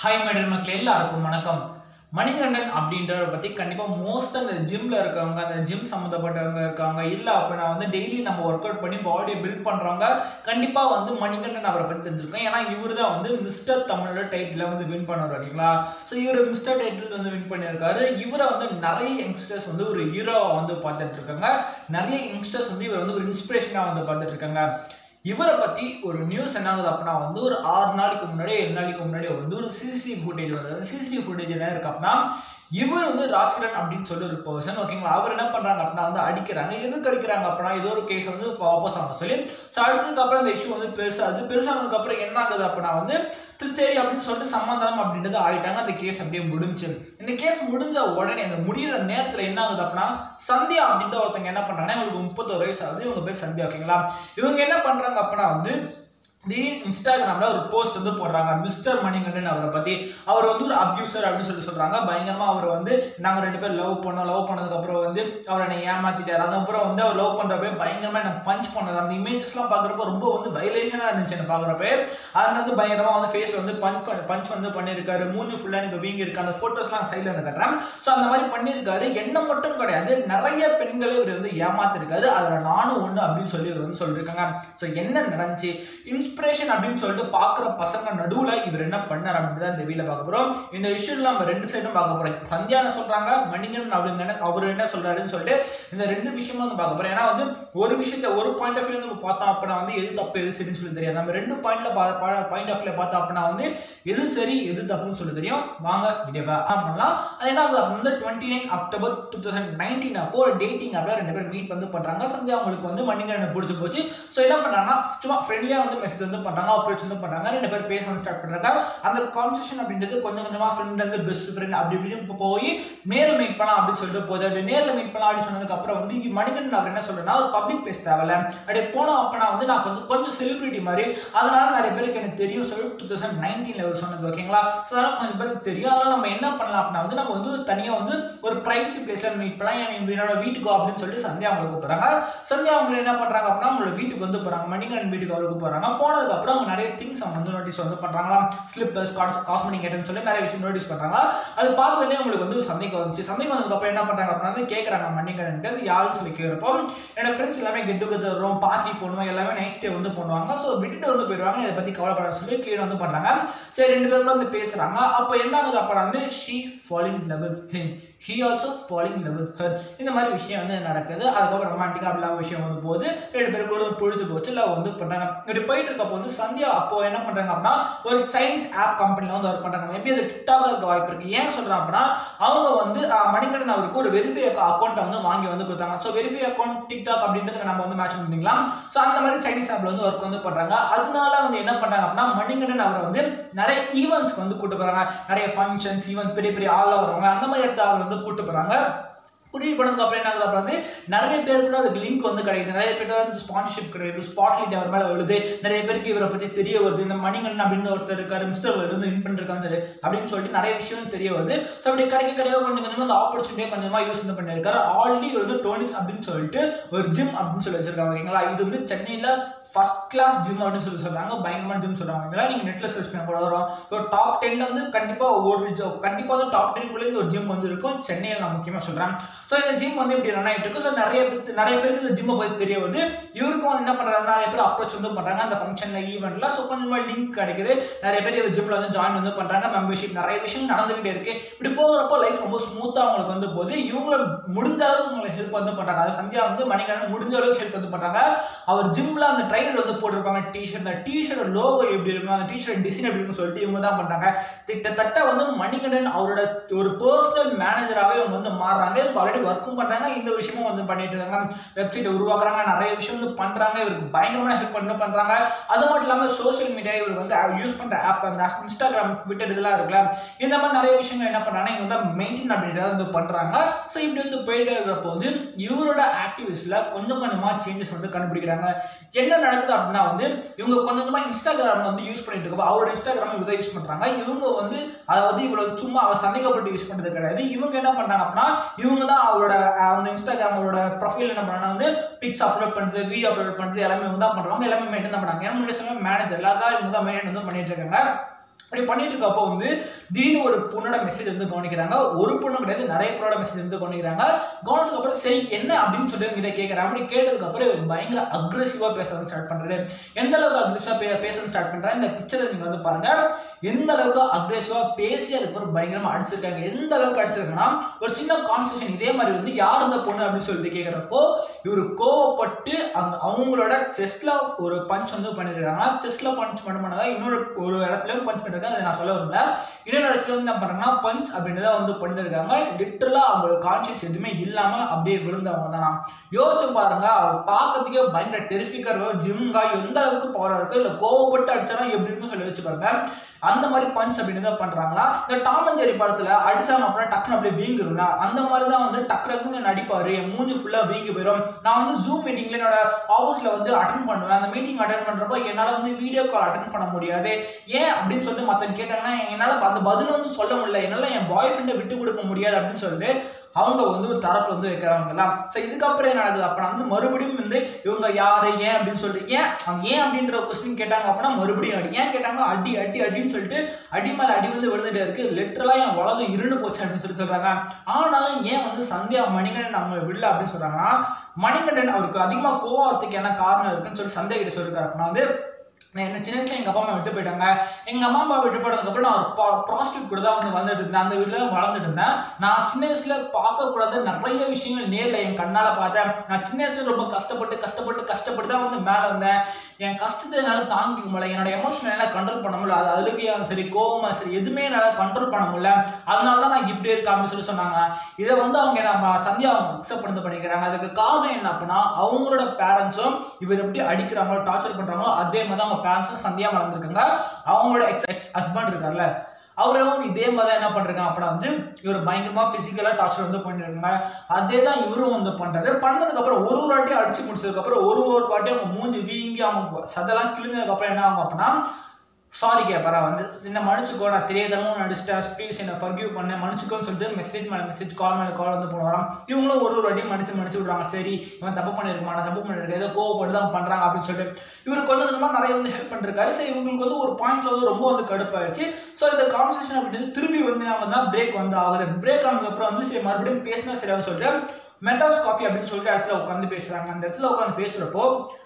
hi madam மக்கள் எல்லாருக்கும் வணக்கம் மணிகண்டன் அப்படின்றவரை பற்றி கண்டிப்பாக மோஸ்ட்டாக அந்த ஜிம்மில் இருக்கவங்க அந்த ஜிம் சம்மந்தப்பட்டவங்க இருக்காங்க இல்லை அப்போ நான் வந்து டெய்லி நம்ம ஒர்க் அவுட் பண்ணி பாடியை பில்ட் பண்ணுறவங்க கண்டிப்பாக வந்து மணிகண்டன் அவரை பற்றி தெரிஞ்சிருக்கோம் ஏன்னா இவர் தான் வந்து மிஸ்டர் தமிழோட டைட்டில் வந்து வின் பண்ணார் ஓகேங்களா ஸோ இவர் மிஸ்டர் டைட்டில் வந்து வின் பண்ணியிருக்காரு இவரை வந்து நிறைய யங்ஸ்டர்ஸ் வந்து ஒரு ஹீரோவாக வந்து பார்த்துட்டு இருக்காங்க நிறைய யங்ஸ்டர்ஸ் வந்து இவர் வந்து ஒரு இன்ஸ்பிரேஷனாக வந்து பார்த்துட்டு இருக்காங்க இவரை பற்றி ஒரு நியூஸ் என்ன ஆகுது அப்படின்னா வந்து ஒரு ஆறு நாளைக்கு முன்னாடி ஏழு நாளைக்கு முன்னாடி வந்து ஒரு சிசிடிவி ஃபுட்டேஜ் வருது சிசிடிவி ஃபுட்டேஜ் என்ன இருக்கு அப்படின்னா இவர் வந்து ராஜ்கிரண் அப்படின்னு சொல்லி ஒரு பர்சன் ஓகேங்களா அவர் என்ன பண்றாங்க அப்படின்னா வந்து அடிக்கிறாங்க எதுக்கு அடிக்கிறாங்க அப்படின்னா ஏதோ ஒரு கேஸ் வந்து வாபஸ் ஆக சொல்லி ஸோ அடிச்சதுக்கு அப்புறம் இந்த இஷ்யூ வந்து பெருசாகுது பெருசானதுக்கு அப்புறம் என்ன ஆகுது அப்படின்னா வந்து திரு சரி அப்படின்னு சொல்லிட்டு சமாதானம் அப்படின்றது ஆயிட்டாங்க அந்த கேஸ் அப்படியே முடிஞ்சு இந்த கேஸ் முடிஞ்ச உடனே அந்த முடியிற நேரத்தில் என்ன ஆகுது அப்படின்னா சந்தியா அப்படின்ற ஒருத்தங்க என்ன பண்றாங்கன்னா இவங்களுக்கு முப்பத்தோரு வயசு ஆகுது இவங்க பேர் சந்தியா ஓகேங்களா இவங்க என்ன பண்றாங்க அப்படின்னா வந்து திடீர்னு இன்ஸ்டாகிராம்ல ஒரு போஸ்ட் வந்து போடுறாங்க மிஸ்டர் மணிகண்டன் அவரை பத்தி அவர் வந்து ஒரு அப்யூசர் அப்படின்னு சொல்லி சொல்றாங்க பயங்கரமா அவர் வந்து நாங்க ரெண்டு பேரும் லவ் பண்ணோம் லவ் பண்ணதுக்கு அப்புறம் வந்து அவர் என்னை ஏமாத்திட்டாரு அதுக்கப்புறம் வந்து அவர் லவ் பண்றப்ப பயங்கரமா என்ன பஞ்ச் பண்ணாரு அந்த இமேஜஸ்லாம் பாக்குறப்ப ரொம்ப வந்து வைலேஷனா இருந்துச்சு என்ன பாக்குறப்ப அதுல வந்து பயங்கரமா வந்து ஃபேஸ்ல வந்து பஞ்ச் பண்ணி பஞ்ச் வந்து பண்ணியிருக்காரு மூஞ்சி ஃபுல்லா எனக்கு வீங்கி இருக்கு அந்த போட்டோஸ்லாம் சைட்ல இருந்து கட்டுறேன் ஸோ அந்த மாதிரி பண்ணியிருக்காரு என்ன மட்டும் கிடையாது நிறைய பெண்களை இவர் வந்து ஏமாத்திருக்காரு அதுல நானும் ஒண்ணு அப்படின்னு சொல்லி இவர் வந்து சொல்லியிருக்காங்க ஸோ என்ன நடந்துச்சு இன்ஸ்பிரேஷன் அப்படின்னு சொல்லிட்டு பார்க்குற பசங்க நடுவில் இவர் என்ன பண்ணார் அப்படின்னு தான் இந்த வீடியோவில் பார்க்க போகிறோம் இந்த இஷ்யூல நம்ம ரெண்டு சைடும் பார்க்க போகிறோம் சந்தியான சொல்கிறாங்க மணிகன் அப்படிங்க என்ன அவர் என்ன சொல்கிறாருன்னு சொல்லிட்டு இந்த ரெண்டு விஷயமும் வந்து பார்க்க போகிறோம் ஏன்னா வந்து ஒரு விஷயத்த ஒரு பாயிண்ட் ஆஃப் வியூ நம்ம பார்த்தோம் அப்படின்னா வந்து எது தப்பு எது சரின்னு சொல்லி தெரியாது நம்ம ரெண்டு பாயிண்ட்ல பாயிண்ட் ஆஃப் வியூ பார்த்தோம் அப்படின்னா வந்து எது சரி எது தப்புன்னு சொல்லி தெரியும் வாங்க வீடியோவை பண்ணலாம் அது என்ன ஆகுது அப்படின்னா வந்து twenty nine October two thousand nineteen அப்போ ஒரு டேட்டிங் ஆப்பில் ரெண்டு பேர் மீட் வந்து பண்ணுறாங்க சந்தியா அவங்களுக்கு வந்து மணிகண்டனை பிடிச்சி போச்சு ஸோ என்ன பண்ணுறாங்கன்னா சும்மா ஃப்ரெண்ட்லியாக வந்து மெசேஜ் வந்து பண்ணுறாங்க அப்ரோச் வந்து பண்ணுறாங்க ரெண்டு பேர் பேச வந்து ஸ்டார்ட் பண்ணுறாங்க அந்த கான்வர்சேஷன் அப்படின்றது கொஞ்சம் கொஞ்சமாக ஃப்ரெண்ட் வந்து பெஸ்ட் ஃப்ரெண்ட் அப்படி இப்படின்னு இப்போ போய் நேரில் மீட் பண்ணலாம் அப்படின்னு சொல்லிட்டு போகுது அப்படி நேரில் மீட் பண்ணலாம் அப்படின்னு சொன்னதுக்கு அப்புறம் வந்து இங்க மணிகண்டன் அவர் என்ன சொல்றேன்னா ஒரு பப்ளிக் பிளேஸ் தேவையில்ல அப்படியே போனோம் அப்படின்னா வந்து நான் கொஞ்சம் கொஞ்சம் செலிபிரிட்டி மாதிரி அதனால நிறைய பேருக்கு எனக்கு தெரியும் சொல்லி டூ தௌசண்ட் நைன்டீன்ல அவர் சொன்னது ஓகேங்களா ஸோ அதனால கொஞ்சம் பேருக்கு தெரியும் அதனால நம்ம என்ன பண்ணலாம் அப்படின்னா வந்து நம்ம வந்து தனியாக வந்து ஒரு பிரைவசி பிளேஸ்ல மீட் பண்ணலாம் என் என்னோட வீட்டுக்கு அப்படின்னு சொல்லி சந்தியா அவங்களுக்கு கூப்பிடுறாங்க சந்தியா அவங்க என்ன பண்றாங்க அப்படின்னா அவங்களோட வீட்டுக்கு வந்து போறாங்க மணிகண்டன் வீட்டுக்கு அவருக்கு போறாங்க போனதுக்கு அப்புறம் அவங்க நிறைய திங்ஸ் அவங்க வந்து நோட்டீஸ் வந்து பண்றாங்களாம் ஸ்லிப்பர்ஸ் காஸ்மெட்டிக் ஐட்டம் சொல்லி நிறைய விஷயம் நோட்டீஸ் பண்றாங்க அது பார்த்தோன்னே உங்களுக்கு வந்து ஒரு சந்தேகம் வந்துச்சு சந்தேகம் வந்ததுக்கு அப்புறம் என்ன பண்றாங்க அப்படின்னா வந்து கேட்கறாங்க மணிகண்டன் அது யாருன்னு சொல்லி கேட்கிறப்போ என்னோட ஃப்ரெண்ட்ஸ் எல்லாமே கெட் டுகெதர் வரும் பார்ட்டி பண்ணுவோம் எல்லாமே நைட் ஸ்டே வந்து பண்ணுவாங்க ஸோ விட்டுட்டு வந்து போயிடுவாங்க இதை பத்தி கவலைப்பட சொல்லி கிளியர் வந்து பண்றாங்க சரி ரெண்டு பேரும் வந்து பேசுறாங்க அப்போ என்ன ஆகுது அப்புறம் வந்து she falling love with him he also falling love with her இந்த மாதிரி விஷயம் வந்து நடக்குது அதுக்கப்புறம் ரொமான்டிக்காக அப்படிலாம் விஷயம் வந்து போகுது ரெண்டு பேரும் கூட பிடிச்சி போச்சு லவ் வந்து பண்ணுறாங்க இப்படி போயிட்டு இருக்கப்போ வந்து சந்தியா அப்போ என்ன பண்ணுறாங்க அப்படின்னா ஒரு சைனீஸ் ஆப் கம்பெனியில் வந்து ஒர்க் பண்ணுறாங்க மேபி அது டிக்டாக் இருக்க வாய்ப்பு இருக்குது ஏன் சொல்கிறேன் அப்படின்னா அவங்க வந்து ஆஹ், மணிகண்டன் அவருக்கு ஒரு வெரிஃபை அக்கௌண்ட்டை வந்து வாங்கி வந்து கொடுத்தாங்க ஸோ வெரிஃபை அக்கௌண்ட் டிக்டாக் அப்படின்றது நம்ம வந்து மேட்ச் பண்ணிக்கலாம் ஸோ அந்த மாதிரி சைனீஸ் ஆப்பில் வந்து ஒர்க் வந்து பண்ணுறாங்க அதனால வந்து என்ன பண்ணுறாங்க அப்படின்னா மணிகண்டன் அவரை வந்து நிறைய ஈவெண்ட்ஸ்க்கு வந்து கூட்டு போகிறாங்க நிறைய ஃபங்க்ஷன்ஸ் ஈவெண்ட் பெரிய பெரிய ஆளாக வருவாங்க அந்த மாதிரி இடத்த அவர் வந்து கூட்டு போகிறாங்க கூட்டிகிட்டு போனதுக்கு அப்புறம் என்ன ஆகுது அப்புறம் வந்து நிறைய பேர் கூட அதுக்கு லிங்க் வந்து கிடைக்குது நிறைய பேர் வந்து ஸ்பான்சர்ஷிப் கிடைக்குது ஸ்பாட்லைட் அவர் மேலே வருது நிறைய பேருக்கு இவரை பற்றி தெரிய வருது இந்த மணிகண்டன் அப்படின்னு ஒருத்தர் இருக்காரு மிஸ்டர் வேர்ல்டு வந்து வின் பண்ணிருக்கான்னு சொல்லி அப்படின்னு சொல்லிட்டு நிறைய விஷயம் தெரிய வருது ஸோ அப்படி கிடைக்க கிடையாது கொஞ்சம் கொஞ்சமாக அந்த ஆப்பர்ச்சுனிட்டியை கொஞ்சமாக யூஸ் வந்து பண்ணியிருக்காரு ஆல்ரெடி இவர் வந்து டோனிஸ் அப்படின்னு சொல்லிட்டு ஒரு ஜிம் அப்படின்னு சொல்லி வச்சிருக்காங்க ஓகேங்களா இது வந்து சென்னையில் ஃபர்ஸ்ட் கிளாஸ் ஜிம் அப்படின்னு சொல்லி சொல்றாங்க பயங்கரமான ஜிம் சொல்றாங்க ஓகேங்களா நீங்கள் நெட்டில் சர்ச் பண்ண கூட வரும் ஒரு டாப் டென்ல வந்து கண்டிப்பாக ஒரு கண்டிப்பாக வந்து டாப் டென்குள்ளே இந்த ஒரு ஜிம் வந்து இருக்கும் சென்னையில் நான் முக்கியமாக சொல்கிறேன் ஸோ இந்த ஜிம் வந்து இப்படி ரன் ஆகிட்டு இருக்கு ஸோ நிறைய பேர் நிறைய பேருக்கு இந்த ஜிம்மை பற்றி தெரிய வருது இவருக்கும் வந்து என்ன பண்ணுறாங்கன்னா நிறைய பேர் அப்ரோச் வந்து பண்ணுறாங்க அந்த ஃபங்க்ஷனில் ஈவெண்ட்டில் ஸோ கொஞ்சமாக லிங்க் கிடைக்குது நிறைய பேர் இந்த ஜிம்மில் வந்து ஜாயின் வந்து பண்ணுறாங்க மெம்பர்ஷிப் நிறைய விஷயம் நடந்துகிட்டே இருக்கு இப்படி போகிறப்போ லைஃப் ரொம்ப ஸ்மூத்தாக அவங்களுக்கு வந்து போகுது இவங்க முடிஞ்ச அளவுக்கு உங்களுக்கு ஹெல்ப் வந்து பண்ணுறாங்க அது சந்தியா வந்து மணிகண்டன் முடிஞ்ச அளவுக்கு ஹெல்ப் வந்து பண்ணுறாங்க அவர் ஜிம்ல அந்த ட்ரைனர் வந்து போட்டிருப்பாங்க டிஷர்ட் அந்த டிஷர்ட் லோகோ எப்படி இருக்கும் அந்த டிஷர்ட் டிசைன் எப்படி இருக்குன்னு சொல்லிட்டு இவங்க தான் பண்றாங்க கிட்டத்தட்ட வந்து மணிகண்டன் அவரோட ஒரு பர்சனல் மேனேஜராகவே இவங்க வந்து மாறுறாங்க இதுக்கு ஆல்ரெடி ஒர்க்கும் பண்றாங்க இந்த விஷயமும் வந்து பண்ணிட்டு இருக்காங்க வெப்சைட் உருவாக்குறாங்க நிறைய விஷயம் வந்து பண்றாங்க இவருக்கு பயங்கரமான ஹெல்ப் பண்ண பண்றாங்க அது மட்டும் இல்லாமல் சோஷியல் மீடியா இவர் வந்து யூஸ் பண்ற ஆப் அந்த இன்ஸ்டாகிராம் ட்விட்டர் இதெல்லாம் இருக்குல்ல இந்த மாதிரி நிறைய விஷயங்கள் என்ன பண்றாங்க இவங்க வந்து மெயின்டைன் அப்படின்றத வந்து பண்றாங்க ஸோ இப்படி வந்து போயிட்டு இருக்கிறப்போ வந்து இவரோட ஆக்டிவிஸ்ட்ல கொஞ்சம் கொஞ்சமா சேஞ்சஸ் வந்து கண்டுபிடிக்கிறாங்க என்ன நடக்குது அப்படின்னா வந்து இவங்க கொஞ்சம் கொஞ்சமா இன்ஸ்டாகிராம் வந்து யூஸ் பண்ணிட்டு இருக்கப்போ அவரோட இன்ஸ்டாகிராம் இவங்க தான் யூஸ் பண்றாங்க இவங்க வந்து அதாவது இவ்வளவு சும்மா அவர் சந்தேகப்பட்டு யூஸ் பண்றது கிடையாது இவங்க என்ன பண்றாங்க அப்படின்னா இவங்க தான் அவரோட அஹ், அந்த இன்ஸ்டாகிராம் அவரோட ப்ரொஃபைல் என்ன பண்ணா வந்து பிக்ஸ் அப்லோட் பண்றது வீடியோ அப்லோட் பண்றது எல்லாமே இவங்க தான் பண்றாங்க எல்லாமே மெயின்டைன் தான் பண்ணாங்க ஏன் முன்னாடி சொல்ல மேனேஜர் எல்லாரும் இவங்க தான் மெயின்டைன் வந்து பண்ணிட்டு இருக்காங்க அப்படி பண்ணிட்டு இருக்கப்போ வந்து திடீர்னு ஒரு பொண்ணோட மெசேஜ் வந்து கவனிக்கிறாங்க ஒரு பொண்ணு கிடையாது நிறைய பொண்ணோட மெசேஜ் வந்து கவனிக்கிறாங்க கவனிச்சதுக்கு அப்புறம் சரி என்ன அப்படின்னு சொல்லி இவங்க கேட்குறேன் அப்படி கேட்டதுக்கு அப்புறம் இவர் பயங்கர அக்ரெசிவாக பேச வந்து ஸ்டார்ட் பண்றாரு எந்த அளவுக்கு அக்ரெசிவாக பே பேச ஸ்டார்ட் பண்றாரு இந்த பிக்சரை நீங்க வந்து பாருங்க எந்த அளவுக்கு அக்ரெசிவாக பேசி அதுக்கப்புறம் பயங்கரமா அடிச்சிருக்காங்க எந்த அளவுக்கு அடிச்சிருக்காங்கன்னா ஒரு சின்ன கான்வர்சேஷன் இதே மாதிரி வந்து யார் இந்த பொண்ணு அப்படின்னு சொல்லிட்டு கேட்குறப்போ இவர் கோவப்பட்டு அந்த அவங்களோட செஸ்ட்ல ஒரு பஞ்ச் வந்து பண்ணிருக்காங்க செஸ்ட்ல பஞ்ச் பண்ண பண்ணாதான் இன்னொரு ஒரு இடத்துலயும் பஞ்ச் பண்ணிருக்காங்க அதை நான் சொல்ல வரல இன்னொரு இடத்துல வந்து என்ன பண்றாங்கன்னா பஞ்ச் அப்படின்றத வந்து பண்ணிருக்காங்க லிட்டரலா அவங்களோட கான்சியஸ் எதுவுமே இல்லாம அப்படியே விழுந்தவங்க தான் நான் யோசிச்சு பாருங்க அவர் பார்க்கறதுக்கே பயங்கர டெரிஃபிக்கா இருக்கும் ஜிம்கா எந்த அளவுக்கு பவரா இருக்கு இல்ல கோவப்பட்டு அடிச்சாலும் எப்படி இருக்குன்னு சொல்லி வச்சு பாருங்க அந்த மாதிரி பஞ்ச் அப்படின்னு தான் பண்றாங்களா இந்த டாம் அண்ட் ஜெரி படத்துல அடிச்சாங்க அப்படின்னா டக்குன்னு அப்படியே வீங்கிரும்ல அந்த மாதிரி தான் வந்து டக்கு டக்குன்னு நடிப்பாரு என் மூஞ்சி ஃபுல்லா வீங்கி போயிடும் நான் வந்து ஜூம் மீட்டிங்ல என்னோட ஆஃபீஸ்ல வந்து அட்டன் பண்ணுவேன் அந்த மீட்டிங் அட்டன் பண்றப்போ என்னால வந்து வீடியோ கால் அட்டன் பண்ண முடியாது ஏன் அப்படின்னு சொல்லிட்டு மத்தவங்க கேட்டாங்கன்னா என்னால அந்த பதில் வந்து சொல்ல முடியல என்னால என் பாய் ஃப்ரெண்டை விட்டு கொடுக்க முடியாது அப்படின்னு சொல்லிட்டு அவங்க வந்து ஒரு தரப்பு வந்து வைக்கிறாங்களா ஸோ இதுக்கப்புறம் என்ன நடக்குது அப்போ வந்து மறுபடியும் வந்து இவங்க யாரு ஏன் அப்படின்னு சொல்லிட்டு ஏன் அவங்க ஏன் அப்படின்ற கொஸ்டின் கேட்டாங்க அப்படின்னா மறுபடியும் அடி ஏன் கேட்டாங்க அடி அடி அடின்னு சொல்லிட்டு அடி மேல அடி வந்து விழுந்துட்டே இருக்கு லிட்டரலா என் உலகம் இருண்டு போச்சு அப்படின்னு சொல்லி சொல்றாங்க ஆனாலும் ஏன் வந்து சந்தியா மணிகண்டன் அவங்க விடல அப்படின்னு சொல்றாங்கன்னா மணிகண்டன் அவருக்கு அதிகமா கோவத்துக்கு என்ன காரணம் இருக்குன்னு சொல்லி சந்தியா கிட்ட சொல்லிருக்காரு அப்படின்னா வந்து நான் என்ன சின்ன வயசுல எங்க அப்பா அம்மா விட்டு போயிட்டாங்க எங்க அம்மா அப்பா விட்டு போனதுக்கு அப்புறம் நான் ஒரு ப்ராஸ்டியூட் கூட தான் வந்து வளர்ந்துட்டு இருந்தேன் அந்த வீட்டுல தான் வளர்ந்துட்டு இருந்தேன் நான் சின்ன வயசுல பார்க்க கூடாத நிறைய விஷயங்கள் நேர்ல என் கண்ணால பார்த்தேன் நான் சின்ன வயசுல ரொம்ப கஷ்டப்பட்டு கஷ்டப்பட்டு கஷ்டப்பட்டு தான் வந்து மேல வந்தேன் என் கஷ்டத்தை என்னால தாங்கிக்க முடியல என்னோட எமோஷன் என்னால கண்ட்ரோல் பண்ண முடியல அது அழுகையா சரி கோவமா சரி எதுவுமே என்னால கண்ட்ரோல் பண்ண முடியல அதனால தான் நான் இப்படி இருக்கேன் அப்படின்னு சொல்லி சொன்னாங்க இதை வந்து அவங்க நம்ம சந்தியா அவங்க அக்செப்ட் பண்ணி பண்ணிக்கிறாங்க அதுக்கு காரணம் என்ன அப்படின்னா அவங்களோட பேரண்ட்ஸும் இவர் எப்படி அடிக்கிறாங்களோ டார்ச்சர் பண்றாங்களோ அதே மாதிரி தான் அவங்க பேரண்ட்ஸும் சந்தியா வளர்ந்துருக்காங்க அவங்களோட எக்ஸ் எக்ஸ் ஹஸ்பண்ட் இருக்கார்ல அவரை வந்து இதே மாதிரி தான் என்ன பண்றாங்க அப்படின்னா வந்து இவர் பயங்கரமா பிசிக்கலா டார்ச்சர் வந்து பண்ணிருக்காங்க அதே தான் இவரும் வந்து பண்றாரு பண்ணதுக்கு அப்புறம் ஒரு ஒரு வாட்டி அடிச்சு முடிச்சதுக்கு அப்புறம் ஒரு ஒரு வாட்டி அவங்க மூஞ்சி வீங்கி அவங்க சதெல்லாம் கிழிஞ்சதுக்கு அப்புறம் என்ன ஆகும் அப்படின்னா சாரி கேட்பாரா வந்து என்ன மன்னிச்சுக்கோ நான் தெரியாதவங்க நடிச்சிட்டேன் ப்ளீஸ் என்னை ஃபர்கியூ பண்ணேன் மன்னிச்சுக்கோன்னு சொல்லிட்டு மெசேஜ் மேலே மெசேஜ் கால் மேலே கால் வந்து போனாராம் இவங்களும் ஒரு ஒரு வாட்டியும் மன்னிச்சு மன்னிச்சு விடுறாங்க சரி இவன் தப்பு பண்ணியிருக்க மாட்டான் தப்பு பண்ணிருக்க ஏதோ கோவப்பட்டு தான் பண்ணுறாங்க அப்படின்னு சொல்லிட்டு இவர் கொஞ்சம் கொஞ்சமாக நிறைய வந்து ஹெல்ப் பண்ணிருக்காரு சரி இவங்களுக்கு வந்து ஒரு பாயிண்ட்ல வந்து ரொம்ப வந்து கடுப்பாயிருச்சு ஸோ இந்த கான்வர்சேஷன் அப்படின்றது திருப்பி வந்து நான் வந்து பிரேக் வந்து ஆகுது பிரேக் ஆனதுக்கப்புறம் வந்து சரி மறுபடியும் பேசினா சரியான்னு சொல்லிட்டு மெட்டாஸ் காஃபி அப்படின்னு சொல்லிட்டு இடத்துல உட்காந்து பேசுகிறாங்க அந்த இடத்துல உட்காந்து பேசுகிறப்போ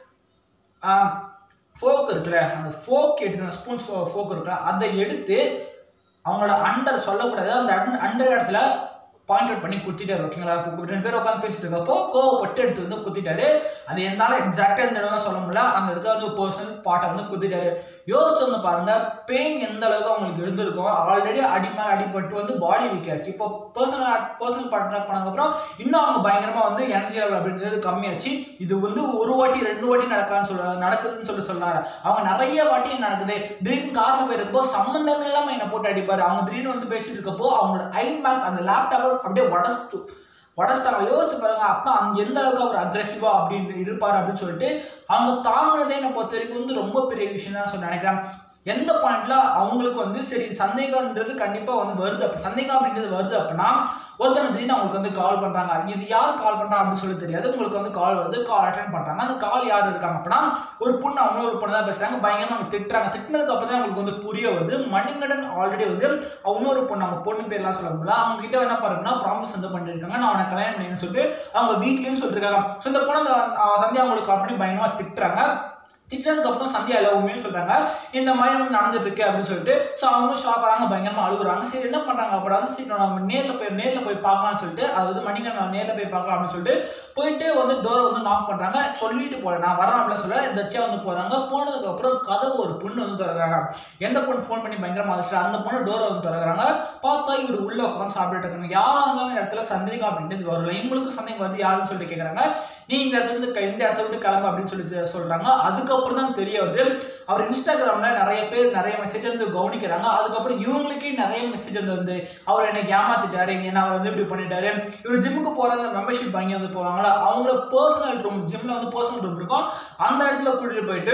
ஃபோக் இருக்குல்ல அந்த ஃபோக் எடுத்து அந்த ஸ்பூன்ஸ் ஃபோக் இருக்குல்ல அதை எடுத்து அவங்களோட அண்டர் சொல்லக்கூடாது அந்த அண்டர் இடத்துல பாயிண்ட் அவுட் பண்ணி குத்திட்டாரு ஓகேங்களா இப்போ ரெண்டு பேர் உட்காந்து பேசிட்டு இருக்கப்போ கோவப்பட்டு எடுத்து வந்து குத்திட்டாரு அது எந்தாலும் எக்ஸாக்டாக இந்த இடம் சொல்ல முடியல அந்த இடத்துல வந்து பர்சனல் பாட்டை வந்து குத்திட்டாரு யோசிச்சு வந்து பாருங்க பெயின் எந்த அளவுக்கு அவங்களுக்கு இருந்திருக்கும் ஆல்ரெடி அடி மேலே அடிபட்டு வந்து பாடி வீக் ஆயிடுச்சு இப்போ பர்சனல் பர்சனல் பார்ட்னர் பண்ணதுக்கப்புறம் இன்னும் அவங்க பயங்கரமாக வந்து எனர்ஜி லெவல் அப்படின்றது கம்மியாச்சு இது வந்து ஒரு வாட்டி ரெண்டு வாட்டி நடக்கான்னு சொல்ல நடக்குதுன்னு சொல்லி சொல்றாங்க அவங்க நிறைய வாட்டி நடக்குது திடீர்னு காரில் போயிருக்கப்போ சம்மந்தமே இல்லாமல் என்னை போட்டு அடிப்பாரு அவங்க திடீர்னு வந்து பேசிட்டு இருக்கப்போ அவங்களோட ஐன் பேக் அந்த லேப்டாப் அப்படியே உடச்சிட்டு உடச்சிட்டாங்க யோசிச்சு பாருங்க அப்பா அங்க எந்த அளவுக்கு அவர் அக்ரெசிவா அப்படின்னு இருப்பார் அப்படின்னு சொல்லிட்டு அவங்க தாங்கினதே என்னை பொறுத்த வரைக்கும் வந்து ரொம்ப பெரிய விஷயம் தான் சொல்லி நினைக்கிறேன் எந்த பாயிண்ட்ல அவங்களுக்கு வந்து சரி சந்தேகம்ன்றது கண்டிப்பா வந்து வருது அப்ப சந்தேகம் அப்படின்றது வருது அப்படின்னா ஒருத்தங்க திடீர்னு அவங்களுக்கு வந்து கால் பண்றாங்க இது யார் கால் பண்றா அப்படின்னு சொல்லி தெரியாது உங்களுக்கு வந்து கால் வருது கால் அட்டன் பண்றாங்க அந்த கால் யார் இருக்காங்க அப்படின்னா ஒரு பொண்ணு அவங்க ஒரு பொண்ணு தான் பேசுறாங்க பயங்கரமா அவங்க திட்டுறாங்க திட்டினதுக்கு அப்புறம் தான் அவங்களுக்கு வந்து புரிய வருது மணிகண்டன் ஆல்ரெடி வந்து இன்னொரு பொண்ணு அவங்க பொண்ணு பேர்லாம் சொல்ல முடியல அவங்க கிட்ட என்ன பாருங்கன்னா ப்ராமிஸ் வந்து பண்ணிருக்காங்க நான் அவனை கல்யாணம் பண்ணின்னு சொல்லிட்டு அவங்க வீட்லயும் சொல்லிருக்காங்க ஸோ இந்த பொண்ணு அந்த, அஹ், சந்தியா அவங்களுக்கு கால் பண்ணி பயங்கரமா திட்டுறாங்க திட்டினதுக்கு அப்புறம் சந்தியா எல்லா உண்மையும் சொல்றாங்க இந்த மாதிரி வந்து நடந்துட்டு இருக்கு அப்படின்னு சொல்லிட்டு ஸோ அவங்களும் ஷாக் ஆகிறாங்க பயங்கரமா அழுகுறாங்க சரி என்ன பண்றாங்க அப்புறம் வந்து சரி நம்ம நேர்ல போய் நேர்ல போய் பார்க்கலாம்னு சொல்லிட்டு அதாவது மணிகண்டன் நேர்ல போய் பார்க்கலாம் அப்படின்னு சொல்லிட்டு போயிட்டு வந்து டோரை வந்து நாக் பண்றாங்க சொல்லிட்டு போறேன் நான் வரேன் அப்படின்னு சொல்ல தச்சியா வந்து போறாங்க போனதுக்கு அப்புறம் கதவு ஒரு பொண்ணு வந்து திறக்கிறாங்க எந்த பொண்ணு ஃபோன் பண்ணி பயங்கரமா அடிச்சு அந்த பொண்ணு டோரை வந்து திறக்கிறாங்க பார்த்தா இவர் உள்ள உட்காந்து சாப்பிட்டுட்டு இருக்காங்க யாரா இருந்தாலும் இந்த இடத்துல சந்தேகம் அப்படின்றது வரல இவங்களுக்கு சந்தேகம் வந்து யாருன்னு சொல்லிட்டு கேட்குறாங்க நீ இந்த இடத்துல இருந்து க- இந்த இடத்துல விட்டு கிளம்பு அப்படின்னு சொல்லி சொல்றாங்க அதுக்கப்புறம் தான் தெரிய வருது அவர் இன்ஸ்டாகிராம்ல நிறைய பேர் நிறைய மெசேஜ் வந்து கவனிக்கிறாங்க அதுக்கப்புறம் இவங்களுக்கே நிறைய மெசேஜ் வந்து வந்து அவர் என்னை ஏமாத்திட்டாரு என்ன அவர் வந்து இப்படி பண்ணிட்டாரு இவர் ஜிம்முக்கு போறாங்க மெம்பர்ஷிப் வாங்கி வந்து போவாங்களா அவங்கள பர்சனல் ரூம் ஜிம்ல வந்து பர்சனல் ரூம் இருக்கும் அந்த இடத்துல கூட்டிட்டு போயிட்டு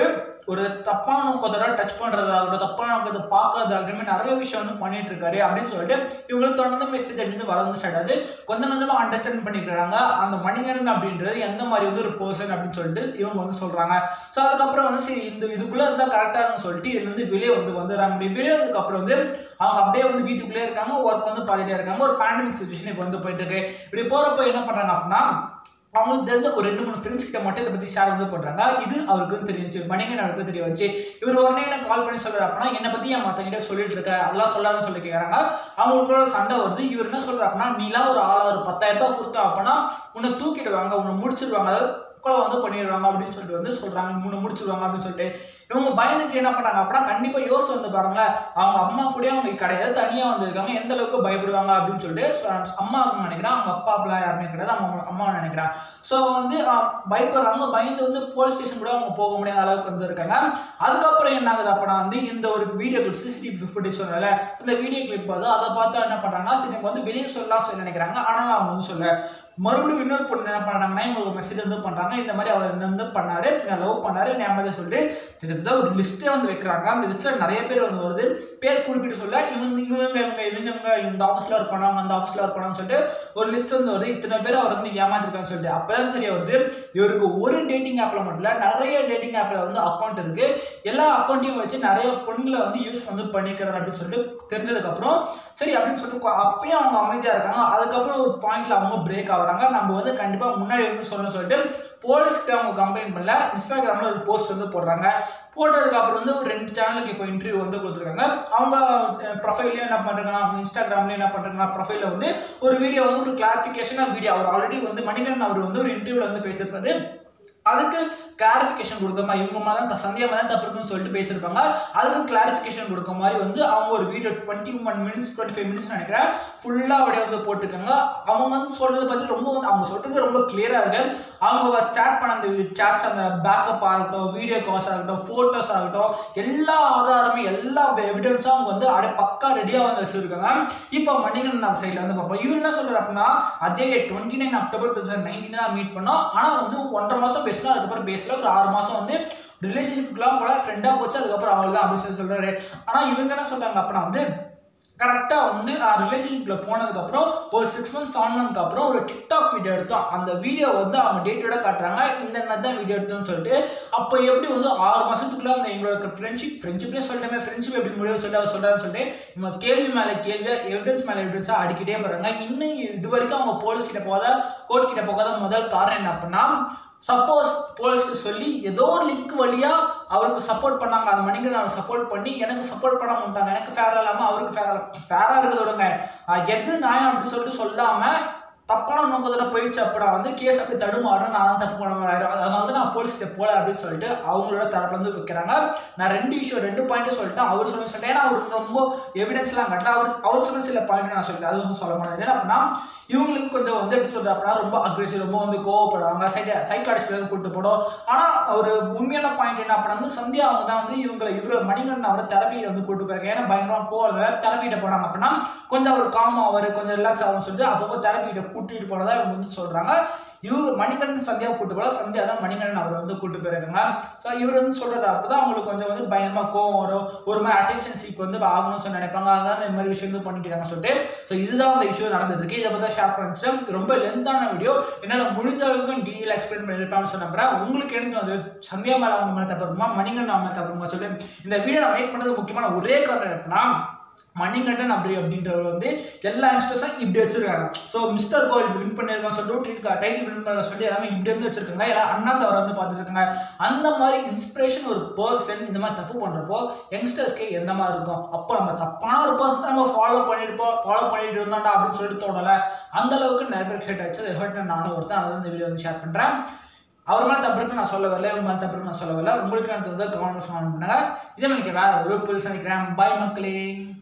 ஒரு தப்பான நோக்கத்தோட டச் பண்ணுறதாகட்டும் தப்பான நோக்கத்தை பார்க்கறதாகட்டும் நிறைய விஷயம் வந்து பண்ணிட்டு இருக்காரு அப்படின்னு சொல்லிட்டு இவங்களுக்கு தொடர்ந்து மெசேஜ் எடுத்து வர வந்து ஸ்டார்ட் ஆகுது கொஞ்சம் கொஞ்சமாக அண்டர்ஸ்டாண்ட் பண்ணிக்கிறாங்க அந்த மணிகண்டன் அப்படின்றது எந்த மாதிரி வந்து ஒரு பர்சன் அப்படின்னு சொல்லிட்டு இவங்க வந்து சொல்கிறாங்க ஸோ அதுக்கப்புறம் வந்து சரி இந்த இதுக்குள்ளே இருந்தால் கரெக்டாக சொல்லிட்டு இதுலேருந்து வெளியே வந்து வந்துடுறாங்க இப்படி வெளியே வந்ததுக்கப்புறம் வந்து அவங்க அப்படியே வந்து வீட்டுக்குள்ளே இருக்காங்க ஒர்க் வந்து பார்த்துட்டே இருக்காங்க ஒரு பேண்டமிக் சுச்சுவேஷன் இப்போ வந்து போயிட்டு இருக்கு இப்படி போகிறப்ப என்ன பண்ணுறாங்க அப்படின்னா அவங்களுக்கு தெரிஞ்ச ஒரு ரெண்டு மூணு ஃப்ரெண்ட்ஸ் கிட்ட மட்டும் இதை பற்றி ஷேர் வந்து பண்ணுறாங்க இது அவருக்கு தெரிஞ்சு மணிகன் அவருக்கு தெரிய வச்சு இவர் உடனே என்ன கால் பண்ணி சொல்கிறார் அப்படின்னா என்னை பற்றி என் மற்றவங்கிட்ட சொல்லிட்டு இருக்க அதெல்லாம் சொல்லாதுன்னு சொல்லி கேட்குறாங்க அவங்களுக்குள்ள சண்டை வருது இவர் என்ன சொல்கிறார் அப்படின்னா நீலாம் ஒரு ஆளா ஒரு பத்தாயிரம் ரூபாய் கொடுத்தா அப்படின்னா உன்னை தூக்கிடுவாங்க உன்னை முடிச்சிடுவாங்க கொலை வந்து பண்ணிடுவாங்க அப்படின்னு சொல்லிட்டு வந்து சொல்கிறாங்க மூணு முடிச்சிடுவாங்க அப்படின்னு சொல்லிட்டு இவங்க பயந்துட்டு என்ன பண்ணாங்க அப்படின்னா கண்டிப்பாக யோசிச்சு வந்து பாருங்களேன் அவங்க அம்மா கூட அவங்க கிடையாது தனியாக வந்திருக்காங்க எந்த அளவுக்கு பயப்படுவாங்க அப்படின்னு சொல்லிட்டு so, அம்மா நினைக்கிறேன் அவங்க அப்பா அப்படிலாம் யாருமே கிடையாது அவங்க அம்மா நினைக்கிறேன் ஸோ வந்து அஹ், பயப்படுறாங்க பயந்து வந்து போலீஸ் ஸ்டேஷன் கூட அவங்க போக முடியாத அளவுக்கு வந்து இருக்காங்க அதுக்கப்புறம் என்ன ஆகுது அப்படின்னா வந்து இந்த ஒரு வீடியோ கிளிப் சிசிடிவி ஃபுட்டேஜ் சொன்னல இந்த வீடியோ கிளிப் வந்து அதை பார்த்து என்ன பண்ணுறாங்கன்னா சரி இவங்க வந்து வெளியே சொல்லலாம் சொல்லி நினைக்கிறாங்க ஆனால் அவங்க வந்து சொல்ல மறுபடியும் இன்னொரு பொண்ணு என்ன பண்ணுறாங்கன்னா இவங்களுக்கு மெசேஜ் வந்து பண்ணுறாங்க இந்த மாதிரி அவர் இந்த வந்து பண்ணாரு லவ் பண்ணாரு ஞாபகம் சொல்லிட்டு கிட்டத்தட்ட ஒரு லிஸ்ட்டே வந்து வைக்கிறாங்க அந்த லிஸ்ட்டில் நிறைய பேர் வந்து வருது பேர் குறிப்பிட்டு சொல்ல இவங்க இவங்க இவங்க இவங்க இவங்க இந்த ஆஃபீஸில் ஒர்க் பண்ணாங்க அந்த ஆஃபீஸில் ஒர்க் பண்ணாங்கன்னு சொல்லிட்டு ஒரு லிஸ்ட் வந்து வருது இத்தனை பேர் அவர் வந்து ஏமாத்திருக்கான்னு சொல்லிட்டு அப்போ தான் தெரிய வருது இவருக்கு ஒரு டேட்டிங் ஆப்பில் மட்டும் இல்லை நிறைய டேட்டிங் ஆப்பில் வந்து அக்கௌண்ட் இருக்கு எல்லா அக்கௌண்ட்டையும் வச்சு நிறைய பொண்ணுங்களை வந்து யூஸ் வந்து பண்ணிக்கிறாரு அப்படின்னு சொல்லிட்டு தெரிஞ்சதுக்கப்புறம் சரி அப்படின்னு சொல்லிட்டு கொ- அப்பயும் அவங்க அமைதியாக இருக்காங்க அதுக்கப்புறம் ஒரு பாயிண்ட்ல அவங்க பிரேக் ஆகுறாங்க நம்ம வந்து கண்டிப்பாக முன்னாடி வந்து சொல்லணும்னு சொல்லிட்டு போலீஸ்க்கு அவங்க கம்ப்ளைண்ட் பண்ணல இன்ஸ்டாகிராமில் ஒரு போஸ்ட் வந்து போடுறாங்க போட்டதுக்கு அப்புறம் வந்து ஒரு ரெண்டு சேனலுக்கு இப்போ இன்டர்வியூ வந்து கொடுத்துருக்காங்க அவங்க ப்ரொஃபைல்லையும் என்ன பண்ணுறாங்க அவங்க இன்ஸ்டாகிராம்லேயும் என்ன பண்ணுறாங்க ப்ரொஃபைலில் வந்து ஒரு வீடியோ வந்து ஒரு கிளாரிஃபிகேஷனாக வீடியோ அவர் ஆல்ரெடி வந்து மணிகண்டன் அவர் வந்து ஒரு இன்டர்வியூவில் வந்து பேசியிருப்பாரு அதுக்கு கிளாரிஃபிகேஷன் கொடுக்க மாதிரி இவங்க மாதிரி தான் த- சந்தியா மாதிரி தான் தப்பு இருக்குன்னு சொல்லிட்டு பேசியிருப்பாங்க அதுக்கு கிளாரிஃபிகேஷன் கொடுக்க மாதிரி வந்து அவங்க ஒரு video twenty one minutes twenty five minutes நினைக்கிறேன் ஃபுல்லாக அப்படியே வந்து போட்டிருக்காங்க அவங்க வந்து சொல்கிறது பற்றி ரொம்ப வந்து அவங்க சொல்கிறது ரொம்ப கிளியராக இருக்கு அவங்க சேட் பண்ண அந்த சேட்ஸ் அந்த பேக்கப் ஆகட்டும் வீடியோ கால்ஸ் ஆகட்டும் ஃபோட்டோஸ் ஆகட்டும் எல்லா ஆதாரமே எல்லா எவிடன்ஸும் அவங்க வந்து அப்படியே பக்கா ரெடியாக வந்து வச்சுருக்காங்க இப்போ மணிகண்டன் சைடில் வந்து பார்ப்போம் இவர் என்ன சொல்கிறார் அப்படின்னா அதே twenty nine October two thousand nineteen தான் மீட் பண்ணோம் ஆனால் வந்து ஒன்றரை மாதம் பேசலாம் அதுக்கப்புறம் பேசல ஒரு ஆறு மாதம் வந்து ரிலேஷன்ஷிப்க்குலாம் போல ஃப்ரெண்டாக போச்சு அதுக்கப்புறம் அவள் தான் அப்படின்னு சொல்லி சொல்கிறாரு ஆனால் இவங்க என்ன சொல்கிறாங்க அப்படின்னா வந்து கரெக்டாக வந்து ரிலேஷன்ஷிப்பில் போனதுக்கப்புறம் ஒரு சிக்ஸ் மந்த்ஸ் ஆனதுக்கு அப்புறம் ஒரு டிக்டாக் வீடியோ எடுத்தோம் அந்த வீடியோ வந்து அவங்க டேட்டோட காட்டுறாங்க இந்த மாதிரி தான் வீடியோ எடுத்தோம்னு சொல்லிட்டு அப்போ எப்படி வந்து ஆறு மாதத்துக்குள்ள அந்த எங்களோட ஃப்ரெண்ட்ஷிப் ஃப்ரெண்ட்ஷிப்லேயே சொல்லிட்டேன் ஃப்ரெண்ட்ஷிப் எப்படி முடிவு சொல்லிட்டு அவர் சொல்கிறான்னு சொல்லிட்டு இவங்க கேள்வி மேலே கேள்வி எவிடன்ஸ் மேலே எவிடன்ஸாக அடிக்கிட்டே போகிறாங்க இன்னும் இது வரைக்கும் அவங்க போலீஸ் கிட்ட போகாத கோர்ட் கிட்ட போகாத முதல் காரணம் என்ன அப்படின்னா சப்போஸ் போலீஸ்க்கு சொல்லி ஏதோ ஒரு லிங்க் வழியா அவருக்கு சப்போர்ட் பண்ணாங்க அந்த மணிக்கு அவர் சப்போர்ட் பண்ணி எனக்கு சப்போர்ட் பண்ண மாட்டாங்க எனக்கு ஃபேரா இல்லாம அவருக்கு ஃபேரா ஃபேரா இருக்கிறத விடுங்க ஆஹ் எது நியாயம் அப்படின்னு சொல்லிட்டு சொல்லாம தப்பான நோக்கத்தோட போயிடுச்சு அப்படின்னா வந்து கேஸ் அப்படி தடுமாறும் நான் தான் தப்பு பண்ண மாதிரி ஆயிரும் அதனால வந்து நான் போலீஸ் கிட்ட போல அப்படின்னு சொல்லிட்டு அவங்களோட தரப்புல வந்து வைக்கிறாங்க நான் ரெண்டு இஷ்யூ ரெண்டு பாயிண்ட்டும் சொல்லிட்டேன் அவர் சொல்லி சொல்லிட்டேன் ஏன்னா அவர் ரொம்ப எவிடன்ஸ்லாம் கட்டல அவர் அவர் சொன்ன சில பாயிண்ட் நான் சொல்லிட்டேன் அது வந்து சொல்ல மாட்டேன் ஏன்னா அப்படின்னா இவங்களுக்கு கொஞ்சம் வந்து எப்படி சொல்றது அப்படின்னா ரொம்ப அக்ரெசிவ் ரொம்ப வந்து கோவப்படுவாங்க சைட் சைக்காடிஸ்ட்ல கூட்டு போடும் ஆனால் ஒரு உண்மையான பாயிண்ட் என்ன அப்படின்னா வந்து சந்தியா அவங்க தான் வந்து இவங்களை இவரு மணிகண்டன் அவரை தெரப்பியில் வந்து கூட்டு போயிருக்காங்க ஏன்னா பயங்கரமா கோவம் தெரப்பிட்ட போனாங்க அப்படின்னா கொஞ்சம் அவர் காம் ஆவார் கொஞ்சம் ரிலாக்ஸ் ஆகும்னு சொல்லிட்டு அப்பப்போ தெரப்பிட்ட கூட்டிட்டு போனதா இவங்க வந்து சொல்றாங்க இவங்க மணிகண்டன் சந்தியா கூட்டு போல சந்தியா தான் மணிகண்டன் அவரை வந்து கூட்டு போயிருக்காங்க ஸோ இவர் வந்து சொல்றது அப்பதான் அவங்களுக்கு கொஞ்சம் வந்து பயங்கரமா கோவம் வரும் ஒரு மாதிரி அட்டென்ஷன் சீக் வந்து ஆகணும்னு சொல்லி நினைப்பாங்க அதனால இந்த மாதிரி விஷயம் வந்து பண்ணிட்டு இருக்காங்க சொல்லிட்டு ஸோ இதுதான் அந்த இஷ்யூ நடந்துட்டு இருக்கு இதை பற்றி ஷேர் பண்ணிச்சேன் ரொம்ப லென்த்தான வீடியோ என்னால் முடிஞ்ச அளவுக்கு டீட்டெயில் எக்ஸ்பிளைன் பண்ணியிருப்பான்னு சொன்ன நம்புறேன் உங்களுக்கு எனக்கு வந்து சந்தியா மேலே அவங்க மேலே தப்புமா மணிகண்டன் மேலே தப்புமா சொல்லி இந்த வீடியோ நான் மேக் பண்ணது முக்கியமான ஒரே காரணம் எப்படின்னா மணிகண்டன் அப்படி அப்படின்றவர் வந்து எல்லா யங்ஸ்டர்ஸும் இப்படி வச்சிருக்காங்க ஸோ மிஸ்டர் கோல் வின் பண்ணியிருக்காங்க சொல்லிட்டு டைட்டில் வின் பண்ண சொல்லி எல்லாமே இப்படி வந்து வச்சிருக்காங்க எல்லாம் அண்ணாந்து அவரை வந்து பார்த்துருக்காங்க அந்த மாதிரி இன்ஸ்பிரேஷன் ஒரு பர்சன் இந்த மாதிரி தப்பு பண்ணுறப்போ யங்ஸ்டர்ஸ்க்கு எந்த மாதிரி இருக்கும் அப்போ நம்ம தப்பான ஒரு பர்சன் நம்ம ஃபாலோ பண்ணிருப்போம் ஃபாலோ பண்ணிட்டு இருந்தோம்டா அப்படின்னு சொல்லிட்டு தோணலை அந்த அளவுக்கு நிறைய பேர் ஹேட் ஆச்சு அதை ஹேட் நானும் ஒருத்தன் அதை இந்த வீடியோ வந்து ஷேர் பண்ணுறேன் அவர் மேலே தப்பு இருக்கு நான் சொல்ல வரல இவங்க மேலே தப்பு இருக்கு நான் சொல்ல வரல உங்களுக்கு எனக்கு வந்து கமெண்ட் பண்ணுங்க இதே மாதிரி வேற ஒரு புதுசாக நினைக்கிறேன் பாய் மக்களே